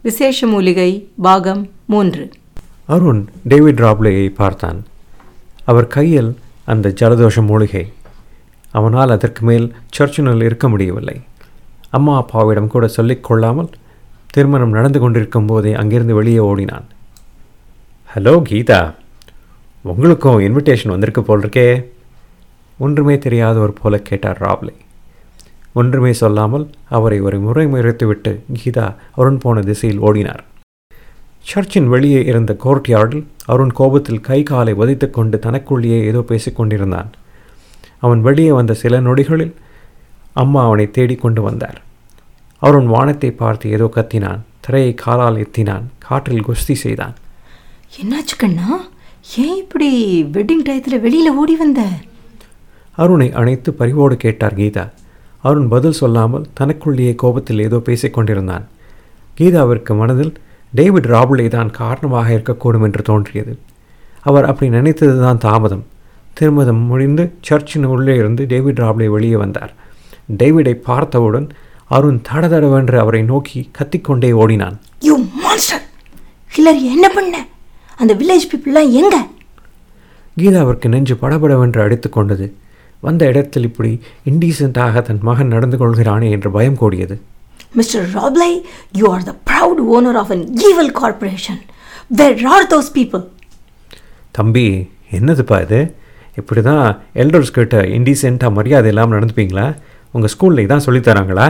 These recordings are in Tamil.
விசேஷ மூலிகை பாகம் மூன்று அருண் டேவிட் ராப்லேயை பார்த்தான் அவர் கையில் அந்த ஜலதோஷ மூலிகை அவனால் அதற்கு மேல் சர்ச்சினுள் இருக்க முடியவில்லை அம்மா அப்பாவிடம் கூட சொல்லிக் கொள்ளாமல் திருமணம் நடந்து கொண்டிருக்கும் போதே அங்கிருந்து வெளியே ஓடினான் ஹலோ கீதா உங்களுக்கும் இன்விடேஷன் வந்திருக்கு போல் இருக்கே ஒன்றுமே தெரியாதவர் போல கேட்டார் ராப்லே ஒன்றுமே சொல்லாமல் அவரை ஒரு முறை முறைத்துவிட்டு கீதா அருண் போன திசையில் ஓடினார் சர்ச்சின் வெளியே இருந்த கோர்ட்யார்டில் அருண் கோபத்தில் கை காலை வதைத்துக் கொண்டு தனக்குள்ளேயே ஏதோ பேசிக் கொண்டிருந்தான் அவன் வெளியே வந்த சில நொடிகளில் அம்மா அவனை தேடிக் கொண்டு வந்தார் அருண் வானத்தை பார்த்து ஏதோ கத்தினான் திரையை காலால் எத்தினான் காற்றில் குஸ்தி செய்தான் என்னாச்சு கண்ணா ஏன் இப்படி வெட்டிங் டயத்தில் வெளியில் ஓடி வந்த அருணை அணைத்து பரிவோடு கேட்டார் கீதா அருண் பதில் சொல்லாமல் தனக்குள்ளேயே கோபத்தில் ஏதோ பேசிக் கொண்டிருந்தான் கீதாவிற்கு மனதில் டேவிட் ராபுலே தான் காரணமாக இருக்கக்கூடும் என்று தோன்றியது அவர் அப்படி நினைத்தது தான் தாமதம் திருமணம் முடிந்து சர்ச்சின் உள்ளே இருந்து டேவிட் ராப்லே வெளியே வந்தார் டேவிடை பார்த்தவுடன் அருண் தடதடவென்று அவரை நோக்கி கத்திக்கொண்டே ஓடினான் யூ மான்ஸ்டர் ஹிலரி என்ன பண்ண அந்த வில்லேஜ் பீப்புளெலாம் எங்க கீதாவிற்கு நெஞ்சு படபடவென்று அடித்து கொண்டது வந்த இடத்தில் இப்படி இன்டீசென்ட்டாக தன் மகன் நடந்து கொள்கிறானே என்று பயம் கூடியது mister Robley you are the proud owner of an evil corporation where are those people தம்பி என்னதுப்பா இது இப்படி தான் எல்டர்ஸ் கிட்ட இன்டீசென்ட்டாக மரியாதை இல்லாமல் நடந்துப்பீங்களா உங்கள் ஸ்கூலில் இதான் சொல்லித்தராங்களா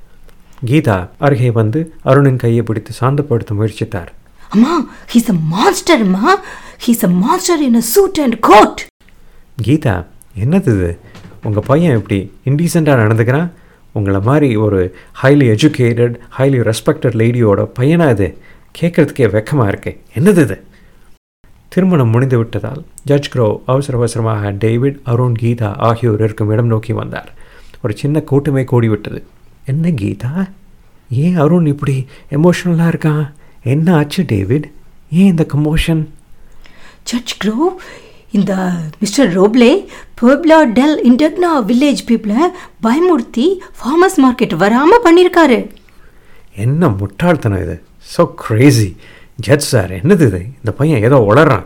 கீதா அருகே வந்து அருணின் கையை பிடித்து சாந்தப்படுத்த முயற்சித்தார் அம்மா ஹீஸ் அ மான்ஸ்டர் அம்மா he's a monster in a suit and coat Geetha என்னது இது உங்கள் பையன் இப்படி இன்டீசெண்டாக நடந்துக்கிறான் உங்களை மாதிரி ஒரு ஹைலி எஜுகேட்டட் ஹைலி ரெஸ்பெக்டட் லேடியோட பையனா இது கேட்குறதுக்கே வெக்கமாக இருக்கே என்னது இது திருமணம் முடிந்து விட்டதால் ஜட்ஜ் க்ரோ அவசர அவசரமாக டேவிட் அருண் கீதா ஆகியோர் இருக்கும் இடம் நோக்கி வந்தார் ஒரு சின்ன கூட்டமே கூடிவிட்டது என்ன கீதா ஏன் அருண் இப்படி எமோஷ்னலாக இருக்கான் என்ன ஆச்சு டேவிட் ஏன் இந்த கமோஷன் சர்ச் க்ரோ இந்த மிஸ்டர் ரோப்லே பர்ப்லா டெல் இன்டக்னா வில்லேஜ் பீப்புளை பயமுறுத்தி ஃபார்மர்ஸ் மார்க்கெட் வராமல் பண்ணியிருக்காரு என்ன முட்டாள்தனம் இது ஸோ கிரேசி ஜட்ஜ் சார் என்னது இது இந்த பையன் ஏதோ உளறான்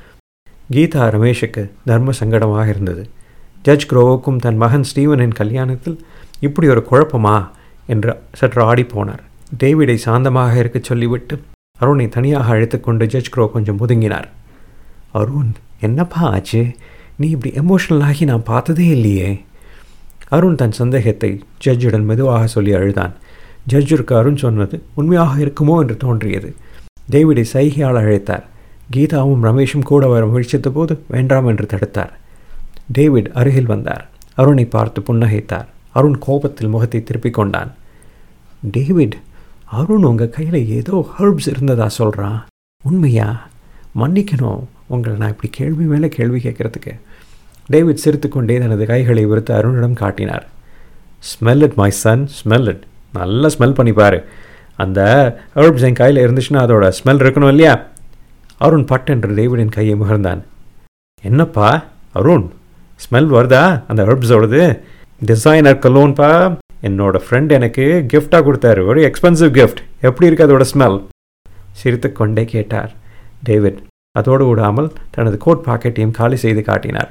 கீதா ரமேஷுக்கு தர்ம சங்கடமாக இருந்தது ஜட்ஜ் குரோவுக்கும் தன் மகன் ஸ்டீவனின் கல்யாணத்தில் இப்படி ஒரு குழப்பமா என்று சற்று ஆடிப்போனார் டேவிடை சாந்தமாக இருக்கச் சொல்லிவிட்டு அருணை தனியாக அழைத்துக்கொண்டு ஜட்ஜ் க்ரோ கொஞ்சம் ஒதுங்கினார் அருண் என்னப்பா ஆச்சு நீ இப்படி எமோஷனல் ஆகி நான் பார்த்ததே இல்லையே அருண் தன் சந்தேகத்தை ஜட்ஜுடன் மெதுவாக சொல்லி அழுதான் ஜட்ஜிற்கு அருண் சொன்னது உண்மையாக இருக்குமோ என்று தோன்றியது டேவிடை சைகையால் அழைத்தார் கீதாவும் ரமேஷும் கூட வர முயற்சித்த போது வேண்டாம் என்று தடுத்தார் டேவிட் அருகில் வந்தார் அருணை பார்த்து புன்னகைத்தார் அருண் கோபத்தில் முகத்தை திருப்பிக் கொண்டான் டேவிட் அருண் உங்கள் கையில் ஏதோ ஹர்ப்ஸ் இருந்ததா சொல்கிறான் உண்மையா மன்னிக்கணும் உங்களை நான் இப்படி கேள்வி மேலே கேள்வி கேட்குறதுக்கு டேவிட் சிரித்துக்கொண்டே தனது கைகளை விருத்து அருணிடம் காட்டினார் smell it my son smell it நல்லா ஸ்மெல் பண்ணி பாரு அந்த ஹர்ப்ஸ் என் கையில் இருந்துச்சுன்னா அதோட ஸ்மெல் இருக்கணும் இல்லையா அருண் பட்டென்று டேவிடின் கையை முகர்ந்தான் என்னப்பா அருண் ஸ்மெல் வருதா அந்த ஹர்ப்ஸோடது டிசைனர் கலோன்பா என்னோட ஃப்ரெண்ட் எனக்கு கிஃப்டாக கொடுத்தாரு ஒரு எக்ஸ்பென்சிவ் கிஃப்ட் எப்படி இருக்கு அதோட ஸ்மெல் சிரித்து கொண்டே கேட்டார் டேவிட் அதோடு விடாமல் தனது கோட் பாக்கெட்டையும் காலி செய்து காட்டினார்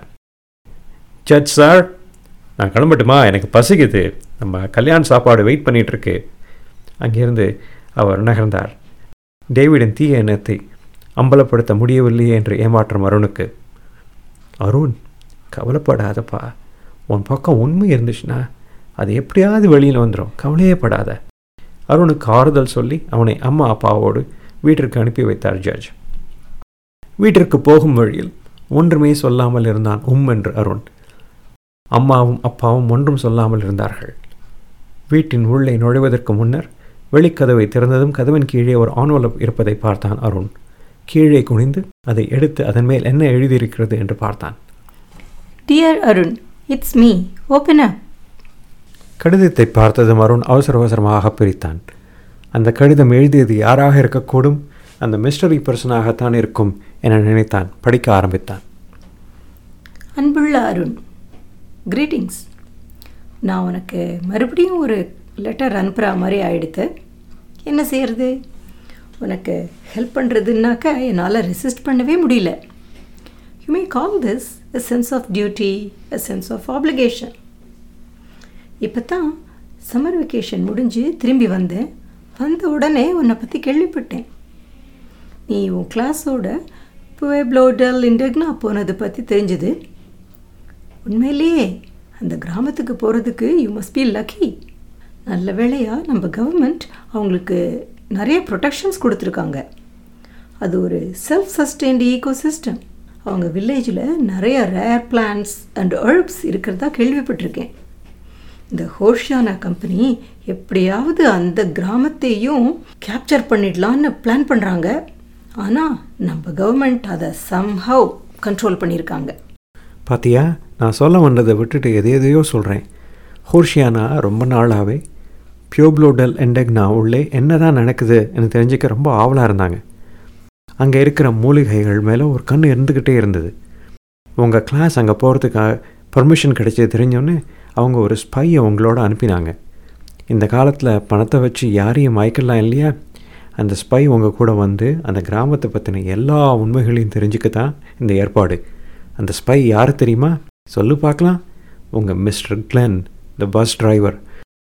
ஜட்ஜ் சார் நான் கிளம்பட்டுமா எனக்கு பசிக்குது நம்ம கல்யாண சாப்பாடு வெயிட் பண்ணிகிட்ருக்கு அங்கிருந்து அவர் நகர்ந்தார் டேவிடின் தீய எண்ணத்தை அம்பலப்படுத்த முடியவில்லையே என்று ஏமாற்றம் அருணுக்கு அருண் கவலைப்படாதப்பா உன் பக்கம் உண்மை இருந்துச்சுன்னா அது எப்படியாவது வெளியில் வந்துடும் கவலையே படாத அருணுக்கு ஆறுதல் சொல்லி அவனை அம்மா அப்பாவோடு வீட்டிற்கு அனுப்பி வைத்தார் ஜட்ஜ் வீட்டிற்கு போகும் வழியில் ஒன்றுமே சொல்லாமல் இருந்தான் உம் என்று அருண் அம்மாவும் அப்பாவும் ஒன்றும் சொல்லாமல் இருந்தார்கள் வீட்டின் உள்ளே நுழைவதற்கு முன்னர் வெளிக்கதவை திறந்ததும் கதவின் கீழே ஒரு ஆன்வலப் இருப்பதை பார்த்தான் அருண் கீழே குனிந்து அதை எடுத்து அதன் மேல் என்ன எழுதியிருக்கிறது என்று பார்த்தான் dear Arun it's me open up கடிதத்தை பார்த்ததும் அருண் அவசர அவசரமாக பிரித்தான் அந்த கடிதம் எழுதியது யாராக இருக்கக்கூடும் அந்த மிஸ்டரி பர்சனாகத்தான் இருக்கும் என நினைத்தான் படிக்க ஆரம்பித்தான் அன்புள்ள அருண் கிரீட்டிங்ஸ் நான் உனக்கு மறுபடியும் ஒரு லெட்டர் அனுப்புகிற மாதிரி ஆயிடுத்து என்ன செய்யறது உனக்கு ஹெல்ப் பண்ணுறதுனாக்கா என்னால் ரெசிஸ்ட் பண்ணவே முடியல you may call this a sense of duty a sense of application இப்போ தான் சம்மர் வெக்கேஷன் முடிஞ்சு திரும்பி வந்தேன் வந்த உடனே உன்னை பற்றி கேள்விப்பட்டேன் நீ உன் கிளாஸோட புவேப்ளோடல் இன்டெக்னா போனதை பற்றி தெரிஞ்சது உண்மையிலேயே அந்த கிராமத்துக்கு போகிறதுக்கு யூ மஸ்ட் பி லக்கி நல்ல வேளையாக நம்ம கவர்மெண்ட் அவங்களுக்கு நிறைய ப்ரொடெக்ஷன்ஸ் கொடுத்துருக்காங்க அது ஒரு செல்ஃப் சஸ்டெயின்டு ஈகோ சிஸ்டம் அவங்க வில்லேஜில் நிறைய ரேர் பிளான்ட்ஸ் அண்ட் ஹெர்ப்ஸ் இருக்கிறதா கேள்விப்பட்டிருக்கேன் இந்த ஹோஷியானா கம்பெனி எப்படியாவது அந்த கிராமத்தையும் கேப்சர் பண்ணிடலான்னு பிளான் பண்ணுறாங்க ஆனால் நம்ம கவர்மெண்ட் அதை சம்ஹவ் கண்ட்ரோல் பண்ணியிருக்காங்க பாத்தியா நான் சொல்ல வந்ததை விட்டுட்டு எதை எதையோ சொல்கிறேன் ஹோர்ஷியானா ரொம்ப நாளாகவே பியோப்ளோடல் எண்டெக்னா உள்ளே என்ன தான் நடக்குதுன்னு தெரிஞ்சுக்க ரொம்ப ஆவலாக இருந்தாங்க அங்கே இருக்கிற மூலிகைகள் மேலே ஒரு கண் இருந்துக்கிட்டே இருந்தது உங்கள் கிளாஸ் அங்கே போகிறதுக்காக பர்மிஷன் கிடைச்சது தெரிஞ்சோன்னே அவங்க ஒரு ஸ்பையை உங்களோட அனுப்பினாங்க இந்த காலத்தில் பணத்தை வச்சு யாரையும் மயக்கலாம் இல்லையா அந்த ஸ்பை உங்கள் கூட வந்து அந்த கிராமத்தை பற்றின எல்லா உண்மைகளையும் தெரிஞ்சுக்க தான் இந்த ஏற்பாடு அந்த ஸ்பை யார் தெரியுமா சொல்லு பார்க்கலாம் உங்கள் mister Glen the bus driver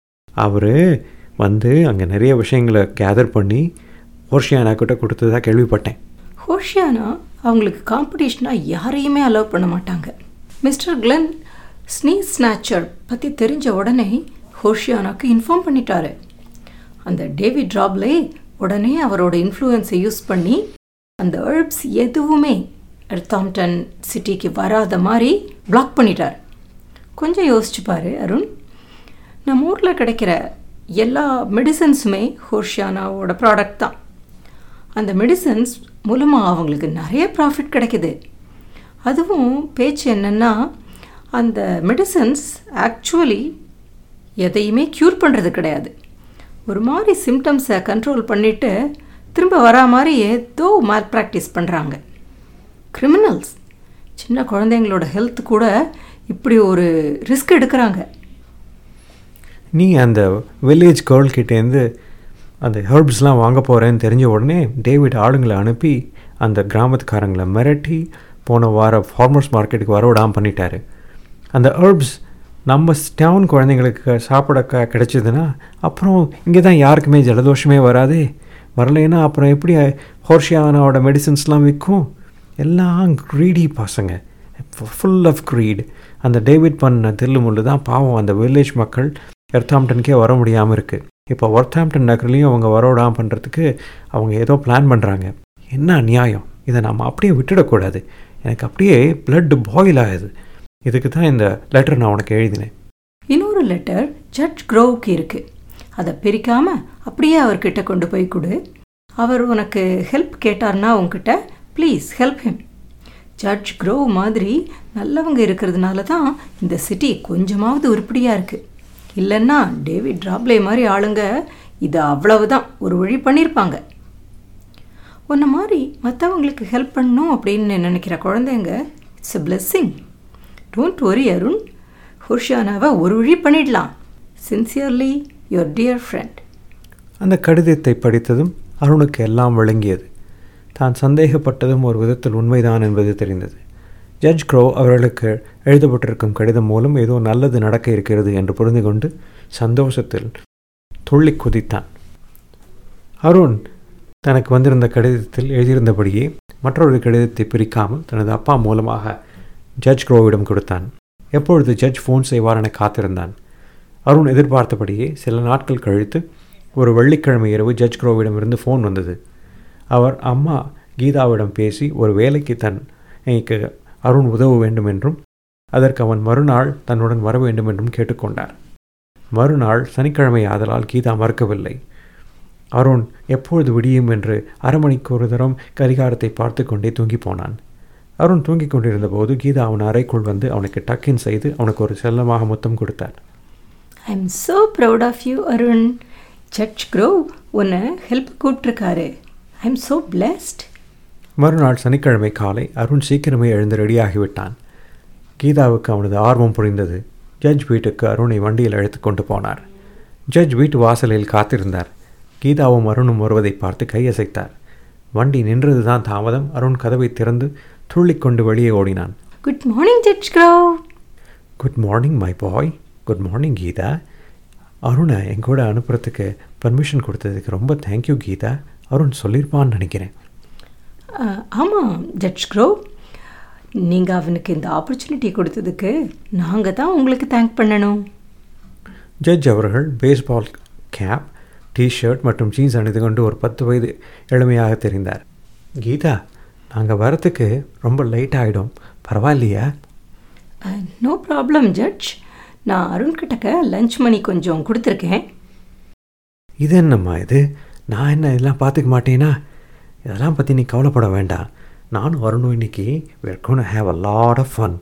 அவர் வந்து அங்கே நிறைய விஷயங்களை கேதர் பண்ணி ஹோர்ஷியானா கிட்ட கொடுத்ததா கேள்விப்பட்டேன் ஹோஷியானா அவங்களுக்கு காம்படிஷனாக யாரையுமே அலோவ் பண்ண மாட்டாங்க மிஸ்டர் கிளென் ஸ்னீஸ் ஸ்நாச்சர் பற்றி தெரிஞ்ச உடனே ஹோஷியானாக்கு இன்ஃபார்ம் பண்ணிட்டாரு அந்த டேவிட் ராப்லே உடனே அவரோட இன்ஃப்ளூயன்ஸை யூஸ் பண்ணி அந்த ஹெர்ப்ஸ் எதுவுமே எர்த்தாம்டன் சிட்டிக்கு வராத மாதிரி பிளாக் பண்ணிட்டார் கொஞ்சம் யோசிச்சு பாரு அருண் நம்ம ஊரில் கிடைக்கிற எல்லா மெடிசன்ஸுமே ஹோர்ஷியானாவோட ப்ராடக்ட் தான் அந்த மெடிசன்ஸ் மூலமாக அவங்களுக்கு நிறைய ப்ராஃபிட் கிடைக்குது அதுவும் பேச்சு என்னென்னா அந்த மெடிசன்ஸ் ஆக்சுவலி எதையுமே க்யூர் பண்ணுறது கிடையாது ஒரு மாதிரி சிம்டம்ஸை கண்ட்ரோல் பண்ணிவிட்டு திரும்ப வரா மாதிரி ஏதோ மால் ப்ராக்டிஸ் பண்ணுறாங்க கிரிமினல்ஸ் சின்ன குழந்தைங்களோட ஹெல்த் கூட இப்படி ஒரு ரிஸ்க் எடுக்கிறாங்க நீ அந்த வில்லேஜ் கேர்ள்கிட்டேருந்து அந்த ஹெர்ப்ஸ்லாம் வாங்க போகிறேன்னு தெரிஞ்ச உடனே டேவிட் ஆளுங்களை அனுப்பி அந்த கிராமத்துக்காரங்களை மிரட்டி போன வார ஃபார்மர்ஸ் மார்க்கெட்டுக்கு வரவிடாமல் பண்ணிட்டாரு அந்த ஹெர்ப்ஸ் நம்ம டவுன் குழந்தைங்களுக்கு சாப்பிட க கிடைச்சதுன்னா அப்புறம் இங்கே தான் யாருக்குமே ஜலதோஷமே வராதே வரலைன்னா அப்புறம் எப்படி ஹோர்ஷியானாவோட மெடிசின்ஸ்லாம் விற்கும் எல்லாம் க்ரீடி பசங்க ஃபுல் ஆஃப் க்ரீட் அந்த டேவிட் பண்ண தில்லு முள்ளு தான் பாவம் அந்த வில்லேஜ் மக்கள் எர்த்தாம்டனுக்கே வர முடியாமல் இருக்குது இப்போ ஒர்த்தாம்டன் நகர்லேயும் அவங்க வரவிடாமல் பண்ணுறதுக்கு அவங்க ஏதோ பிளான் பண்ணுறாங்க என்ன அநியாயம் இதை நம்ம அப்படியே விட்டுடக்கூடாது எனக்கு அப்படியே பிளட் பாயில் ஆகுது இதுக்கு தான் இந்த லெட்டர் நான் உனக்கு எழுதினேன் இன்னொரு லெட்டர் ஜட்ஜ் க்ரோவுக்கு இருக்குது அதை பிரிக்காம அப்படியே அவர்கிட்ட கொண்டு போய் கொடு அவர் உனக்கு ஹெல்ப் கேட்டார்னா உங்ககிட்ட please help him judge Crowe மாதிரி நல்லவங்க இருக்கிறதுனால தான் இந்த சிட்டி கொஞ்சமாவது உருப்படியாக இருக்குது இல்லைன்னா டேவிட் ராப்லே மாதிரி ஆளுங்க இது அவ்வளவுதான் ஒரு வழி பண்ணியிருப்பாங்க உன்ன மாதிரி மற்றவங்களுக்கு ஹெல்ப் பண்ணணும் அப்படின்னு நினைக்கிற குழந்தைங்க it's a blessing don't worry Arun ஹுர்ஷானாவை ஒரு வழி பண்ணிடலாம் சின்சியர்லி யுவர் டியர் ஃப்ரெண்ட் அந்த கடிதத்தை படித்ததும் அருணுக்கு எல்லாம் விளங்கியது தான் சந்தேகப்பட்டதும் ஒரு விதத்தில் உண்மைதான் என்பது தெரிந்தது ஜட்ஜ் க்ரோ அவர்களுக்கு எழுதப்பட்டிருக்கும் கடிதம் மூலம் ஏதோ நல்லது நடக்க இருக்கிறது என்று புரிந்து கொண்டு சந்தோஷத்தில் துள்ளி குதித்தான் அருண் தனக்கு வந்திருந்த கடிதத்தில் எழுதியிருந்தபடியே மற்றொரு கடிதத்தை பிரிக்காமல் தனது அப்பா மூலமாக ஜட்ஜ் க்ரோவிடம் கொடுத்தான் எப்பொழுது ஜட்ஜ் ஃபோன் செய்வார் என காத்திருந்தான் அருண் எதிர்பார்த்தபடியே சில நாட்கள் கழித்து ஒரு வெள்ளிக்கிழமை இரவு ஜட்ஜ் க்ரோவிடமிருந்து ஃபோன் வந்தது அவர் அம்மா கீதாவிடம் பேசி ஒரு வேலைக்கு தன் எனக்கு அருண் உதவ வேண்டும் என்றும் அதற்கு அவன் மறுநாள் தன்னுடன் வர வேண்டும் என்றும் கேட்டுக்கொண்டார் மறுநாள் சனிக்கிழமை ஆதலால் கீதா மறுக்கவில்லை அருண் எப்பொழுது விடியும் என்று அரை மணிக்கு ஒரு தரம் கரிகாரத்தை பார்த்து கொண்டே தூங்கி போனான் அருண் தூங்கிக் கொண்டிருந்த போது கீதா அவன் அறைக்குள் வந்து அவனுக்கு டக்கின் செய்து அவனுக்கு ஒரு செல்லமாக முத்தம் கொடுத்தார் I am so proud of you Arun judge Grove உன்னை ஹெல்ப் கூப்பிட்ருக்காரு ஐ எம் ஸோ பிளெஸ்ட் மறுநாள் சனிக்கிழமை காலை அருண் சீக்கிரமே எழுந்து ரெடியாகிவிட்டான் கீதாவுக்கு அவனது ஆர்வம் புரிந்தது ஜட்ஜ் வீட்டுக்கு அருணை வண்டியில் அழைத்து கொண்டு போனார் ஜட்ஜ் வீட்டு வாசலில் காத்திருந்தார் கீதாவும் அருணும் வருவதை பார்த்து கையசைத்தார் வண்டி நின்றது தான் தாமதம் அருண் கதவை திறந்து துள்ளிக்கொண்டு வெளியே ஓடினான் good morning judge Grove good morning my boy good morning Geetha அருணை என் கூட அனுப்புறதுக்கு பர்மிஷன் கொடுத்ததுக்கு ரொம்ப தேங்க்யூ கீதா அருண் சொல்லியிருப்பான்னு நினைக்கிறேன் ஆமாம் ஜட்ஜ் க்ரோவ் நீங்கள் அவனுக்கு இந்த ஆப்பர்ச்சுனிட்டி கொடுத்ததுக்கு நாங்கள் தான் உங்களுக்கு தேங்க் பண்ணணும் ஜட்ஜ் அவர்கள் பேஸ்பால் கேப் டிஷர்ட் மற்றும் ஜீன்ஸ் அணிந்து கொண்டு ஒரு பத்து வயது எளிமையாக தெரிந்தார் கீதா நாங்கள் வரத்துக்கு ரொம்ப லேட் ஆகிடும் பரவாயில்லையா நோ ப்ராப்ளம் ஜட்ஜ் நான் அருண் கிட்டக்க லஞ்ச் மணி கொஞ்சம் கொடுத்துருக்கேன் இது என்னம்மா இது நான் என்ன இதெல்லாம் பார்த்துக்க மாட்டேனா இதெல்லாம் பற்றி நீ கவலைப்பட வேண்டாம் நானும் அருணும் இன்னைக்கு we're going to have a lot of fun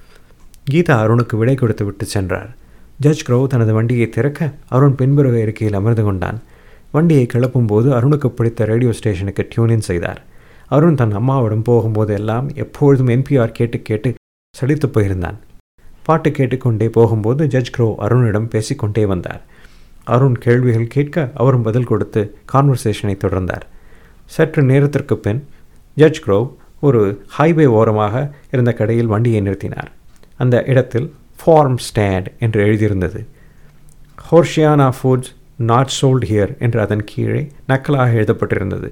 Geetha அருணுக்கு விடை கொடுத்து விட்டு சென்றார் ஜட்ஜ் க்ரோவ் தனது வண்டியை திறக்க அருண் பின்புறக இருக்கையில் அமர்ந்து கொண்டான் வண்டியை கிளப்பும் போது அருணுக்கு பிடித்த ரேடியோ ஸ்டேஷனுக்கு டியூனின் செய்தார் அருண் தன் அம்மாவிடம் போகும்போது எல்லாம் எப்பொழுதும் என்பிஆர் கேட்டு கேட்டு சலித்து போயிருந்தான் பாட்டு கேட்டுக்கொண்டே போகும்போது ஜட்ஜ் க்ரோவ் அருணிடம் பேசிக்கொண்டே வந்தார் அருண் கேள்விகள் கேட்க அவரும் பதில் கொடுத்து கான்வர்சேஷனை தொடர்ந்தார் சற்று நேரத்திற்கு பின் ஜட்ஜ் க்ரோவ் ஒரு ஹைவே ஓரமாக இருந்த கடையில் வண்டியை நிறுத்தினார் அந்த இடத்தில் ஃபார்ம் ஸ்டாண்ட் என்று எழுதியிருந்தது ஹோர்ஷியானா ஃபுட்ஸ் நாட் சோல்ட் ஹியர் என்று அதன் கீழே நக்கலாக எழுதப்பட்டிருந்தது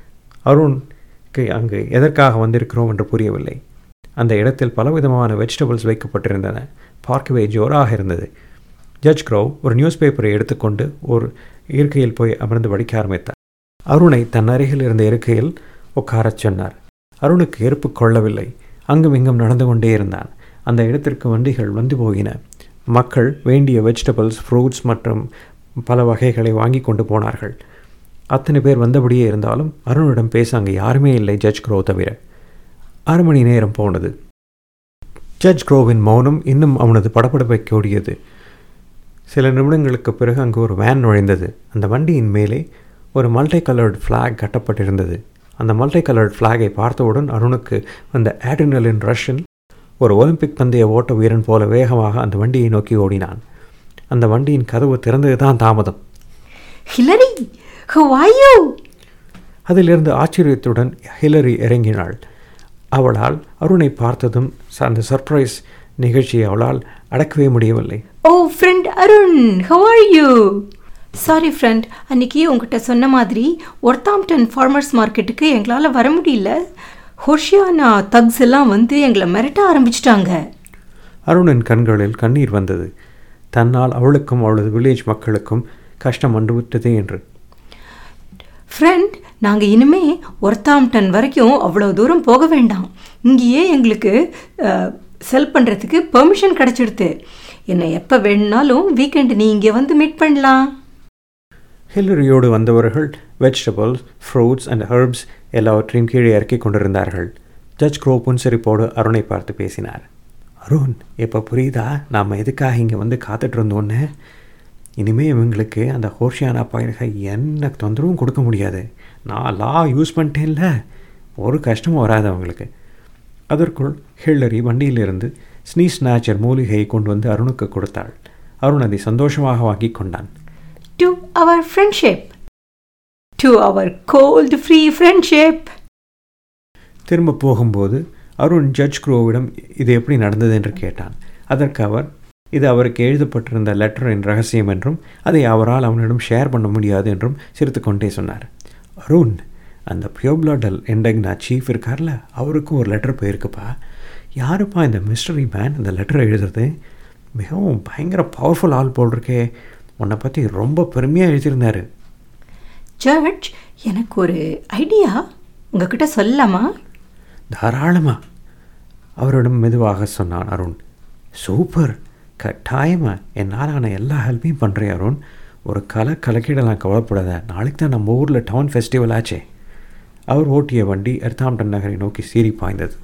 அருண்க்கு அங்கு எதற்காக வந்திருக்கிறோம் என்று புரியவில்லை அந்த இடத்தில் பலவிதமான வெஜிடபிள்ஸ் வைக்கப்பட்டிருந்தன பார்க்கவே ஜோராக இருந்தது ஜட்ஜ் க்ரோவ் ஒரு நியூஸ் பேப்பரை எடுத்துக்கொண்டு ஒரு இருக்கையில் போய் அமர்ந்து படிக்க ஆரம்பித்தார் அருணை தன் அருகில் இருந்த இருக்கையில் உட்காரச் சொன்னார் அருணுக்கு ஏற்பு கொள்ளவில்லை அங்கும் இங்கும் நடந்து கொண்டே இருந்தான் அந்த இடத்திற்கு வண்டிகள் வந்து போகின மக்கள் வேண்டிய வெஜிடபிள்ஸ் ஃப்ரூட்ஸ் மற்றும் பல வகைகளை வாங்கி கொண்டு போனார்கள் அத்தனை பேர் வந்தபடியே இருந்தாலும் அருணிடம் பேச அங்கே யாருமே இல்லை ஜட்ஜ் க்ரோ தவிர அரை மணி நேரம் போனது ஜட்ஜ் க்ரோவின் மௌனம் இன்னும் அவனது படபடப்பை கூடியது சில நிமிடங்களுக்கு பிறகு அங்கு ஒரு வேன் நுழைந்தது அந்த வண்டியின் மேலே ஒரு மல்டி கலர்டு ஃப்ளாக் கட்டப்பட்டிருந்தது அந்த மல்டி கலர்டு ஃப்ளாகை பார்த்தவுடன் அருணுக்கு அந்த ஆட்ரினலின் ரஷ்ஷில் ஒரு ஒலிம்பிக் பந்தய ஓட்ட வீரன் போல வேகமாக அந்த வண்டியை நோக்கி ஓடினான் அந்த வண்டியின் கதவு திறந்தது தான் தாமதம் ஹிலரி ஹவ் ஆர் யூ அதிலிருந்து ஆச்சரியத்துடன் ஹிலரி இறங்கினாள் அவளால் அருணை பார்த்ததும் ச- அந்த சர்ப்ரைஸ் நிகழ்ச்சியை அவளால் அடக்கவே முடியவில்லை oh friend Arun how are you sorry friend அன்னைக்கு உங்ககிட்ட சொன்ன மாதிரி ஒர்த்தாம்டன் ஃபார்மர்ஸ் மார்க்கெட்டுக்கு எங்களால் வர முடியல ஹோஷியானா தக்ஸ் எல்லாம் வந்து எங்களை மிரட்ட ஆரம்பிச்சிட்டாங்க அருணின் கண்களில் கண்ணீர் வந்தது தன்னால் அவளுக்கும் அவளது வில்லேஜ் மக்களுக்கும் கஷ்டம் வந்துவிட்டதே என்று ஃப்ரெண்ட் நாங்கள் இனிமே ஒர்த்தாம்டன் வரைக்கும் அவ்வளோ தூரம் போக வேண்டாம் இங்கேயே எங்களுக்கு செல் பண்ணுறதுக்கு பெர்மிஷன் கிடச்சிடுது என்னை எப்போ வேணும்னாலும் வீக்கெண்டு நீ இங்கே வந்து மீட் பண்ணலாம் ஹில்லரியோடு வந்தவர்கள் வெஜிடபிள்ஸ் ஃப்ரூட்ஸ் அண்ட் ஹெர்ப்ஸ் எல்லாவற்றையும் கீழே இறக்கி கொண்டிருந்தார்கள் ஜட்ஜ் க்ரோ புன்சிரிப்போடு அருணை பார்த்து பேசினார் அருண் இப்போ புரியுதா நாம் எதுக்காக இங்கே வந்து காத்துட்டு இருந்தோன்னு இனிமே இவங்களுக்கு அந்த ஹோர்ஷியானா பயிர்க என்ன தொந்தரவும் கொடுக்க முடியாது நான் லா யூஸ் பண்ணிட்டேன்ல ஒரு கஷ்டமும் வராது அவங்களுக்கு அதற்குள் ஹில்லரி வண்டியிலிருந்து ஸ்னீ ஸ்நாச்சர் மூலிகையை கொண்டு வந்து அருணுக்கு கொடுத்தாள் அருண் அதை சந்தோஷமாக வாங்கி கொண்டான் to our friendship to our gold free friendship திரும்ப போகும்போது அருண் ஜட்ஜ் குரோவிடம் இது எப்படி நடந்தது என்று கேட்டான் அதற்கு அவர் இது அவருக்கு எழுதப்பட்டிருந்த லெட்டரின் ரகசியம் என்றும் அதை அவரால் அவனிடம் ஷேர் பண்ண முடியாது என்றும் சிரித்துக்கொண்டே சொன்னார் அருண் அந்த பியோப்லாடல் எண்டக்னா சீஃப் இருக்கார்ல அவருக்கும் ஒரு லெட்டர் போயிருக்குப்பா யாருப்பா இந்த மிஸ்டரி மேன் இந்த லெட்டர் எழுதுறது மிகவும் பயங்கர பவர்ஃபுல் ஆள் போல் இருக்கே உன்னை பற்றி ரொம்ப பெருமையாக எழுதியிருந்தாரு ஜட்ஜ் எனக்கு ஒரு ஐடியா உங்ககிட்ட சொல்லலாமா தாராளமா அவரிடம் மெதுவாக சொன்னான் அருண் சூப்பர் கட்டாயமா என்னால் ஆன எல்லா ஹெல்ப்பையும் பண்ணுறேன் அருண் ஒரு கலை கலக்கிடலாம் கவலைப்படாத நாளைக்கு தான் நம்ம ஊரில் டவுன் ஃபெஸ்டிவல் ஆச்சே அவர் ஓட்டிய வண்டி எர்த்தாம்டன் நகரை நோக்கி சீறி பாய்ந்தது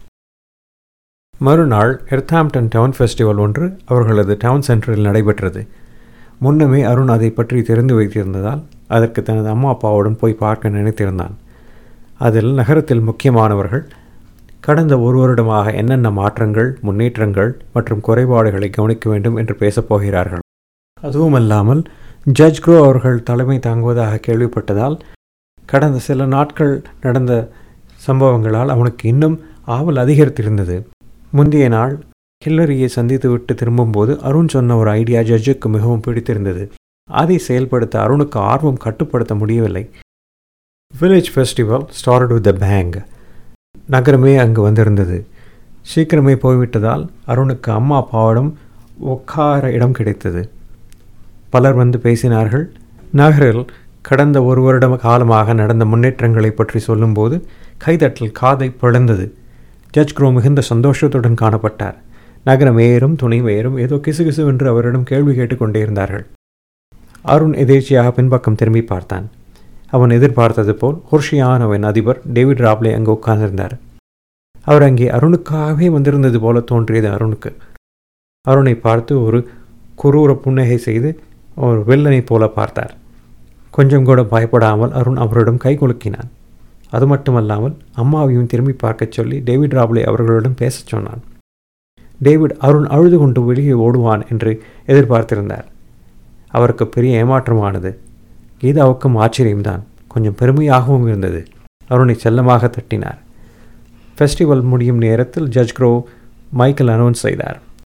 மறுநாள் எர்த்தாம்டன் டவுன் ஃபெஸ்டிவல் ஒன்று அவர்களது டவுன் சென்டரில் நடைபெற்றது முன்னமே அருண் அதை பற்றி தெரிந்து வைத்திருந்ததால் அதற்கு தனது அம்மா அப்பாவுடன் போய் பார்க்க நினைத்திருந்தான் அதில் நகரத்தில் முக்கியமானவர்கள் கடந்த ஒரு வருடமாக என்னென்ன மாற்றங்கள் முன்னேற்றங்கள் மற்றும் குறைபாடுகளை கவனிக்க வேண்டும் என்று பேசப் போகிறார்கள் அதுவுமல்லாமல் ஜட்ஜ் க்ரோ அவர்கள் தலைமை தாங்குவதாக கேள்விப்பட்டதால் கடந்த சில நாட்கள் நடந்த சம்பவங்களால் அவனுக்கு இன்னும் ஆவல் அதிகரித்திருந்தது முந்தைய நாள் ஹில்லரியை சந்தித்துவிட்டு திரும்பும்போது அருண் சொன்ன ஒரு ஐடியா ஜட்ஜுக்கு மிகவும் பிடித்திருந்தது அதை செயல்படுத்த அருணுக்கு ஆர்வம் கட்டுப்படுத்த முடியவில்லை village festival start with the bang நகரமே அங்கு வந்திருந்தது சீக்கிரமே போய்விட்டதால் அருணுக்கு அம்மா அப்பாவிடம் உட்கார இடம் கிடைத்தது பலர் வந்து பேசினார்கள் நகரில் கடந்த ஒரு வருட காலமாக நடந்த முன்னேற்றங்களை பற்றி சொல்லும்போது கைதட்டல் காதை பிளந்தது ஜட்ஜ் க்ரோ மிகுந்த சந்தோஷத்துடன் காணப்பட்டார் நகர மேயரும் துணை மேயரும் ஏதோ கிசுகிசுவென்று அவரிடம் கேள்வி கேட்டுக்கொண்டே இருந்தார்கள் அருண் எதேச்சியாக பின்பக்கம் திரும்பி பார்த்தான் அவன் எதிர்பார்த்தது போல் ஹொர்ஷியானவன் அதிபர் டேவிட் ராப்லே அங்கு உட்கார்ந்திருந்தார் அவர் அங்கே அருணுக்காகவே வந்திருந்தது போல தோன்றியது அருணுக்கு அருணை பார்த்து ஒரு குரூர புன்னகை செய்து ஒரு வில்லனைப் போல பார்த்தார் கொஞ்சம் கூட பயப்படாமல் அருண் அவரிடம் கை குலுக்கினான் அது மட்டுமல்லாமல் அம்மாவையும் திரும்பி பார்க்கச் சொல்லி டேவிட் ராப்லே அவர்களிடம் பேசச் சொன்னான் டேவிட் அருண் அழுது கொண்டு வெளியே ஓடுவான் என்று எதிர்பார்த்திருந்தார் அவருக்கு பெரிய ஏமாற்றமானது கீதாவுக்கும் ஆச்சரியம்தான் கொஞ்சம் பெருமையாகவும் இருந்தது அருணை செல்லமாக தட்டினார் ஃபெஸ்டிவல் முடியும் நேரத்தில் ஜட்ஜ் க்ரோ மைக்கேல் அனௌன்ஸ் செய்தார்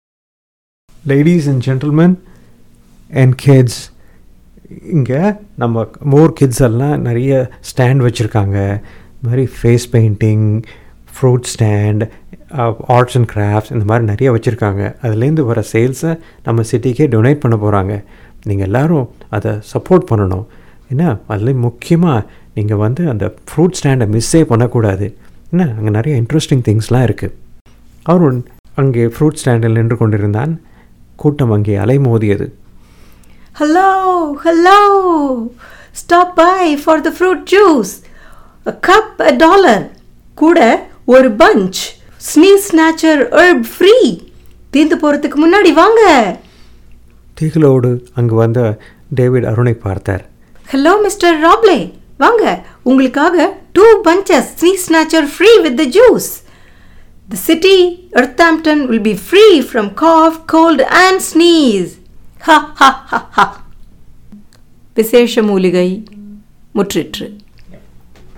ladies and gentlemen and kids இங்கே நம்ம மோர் கிட்ஸ் எல்லாம் நிறைய ஸ்டாண்ட் வச்சுருக்காங்க இந்த மாதிரி face painting fruit stand arts and crafts இந்த மாதிரி நிறைய வச்சுருக்காங்க அதுலேருந்து வர சேல்ஸை நம்ம சிட்டிக்கே டொனேட் பண்ண போகிறாங்க நீங்கள் எல்லோரும் அதை சப்போர்ட் பண்ணணும் ஏன்னா அதில் முக்கியமாக நீங்கள் வந்து அந்த ஃப்ரூட் ஸ்டாண்டை மிஸ்ஸே பண்ணக்கூடாது என்ன அங்கே நிறைய இன்ட்ரெஸ்டிங் திங்ஸ்லாம் இருக்குது அவர் அங்கே ஃப்ரூட் ஸ்டாண்டில் நின்று கொண்டிருந்தான் கூட்டம் அங்கே அலைமோதியது Hello, hello. Stop by for the fruit juice. A cup a dollar. கூட ஒரு punch sneeze snatcher herb free தீர்ந்து போகிறதுக்கு முன்னாடி வாங்க திகிலோடு அங்கு வந்த டேவிட் அருணை பார்த்தார் ஹலோ மிஸ்டர் ராப்லே வாங்க உங்களுக்காக two punches sneeze snatcher free with the juice the city Earthampton will be free from cough cold and sneeze ha ha ha ஹ விசேஷ மூலிகை முற்றிற்று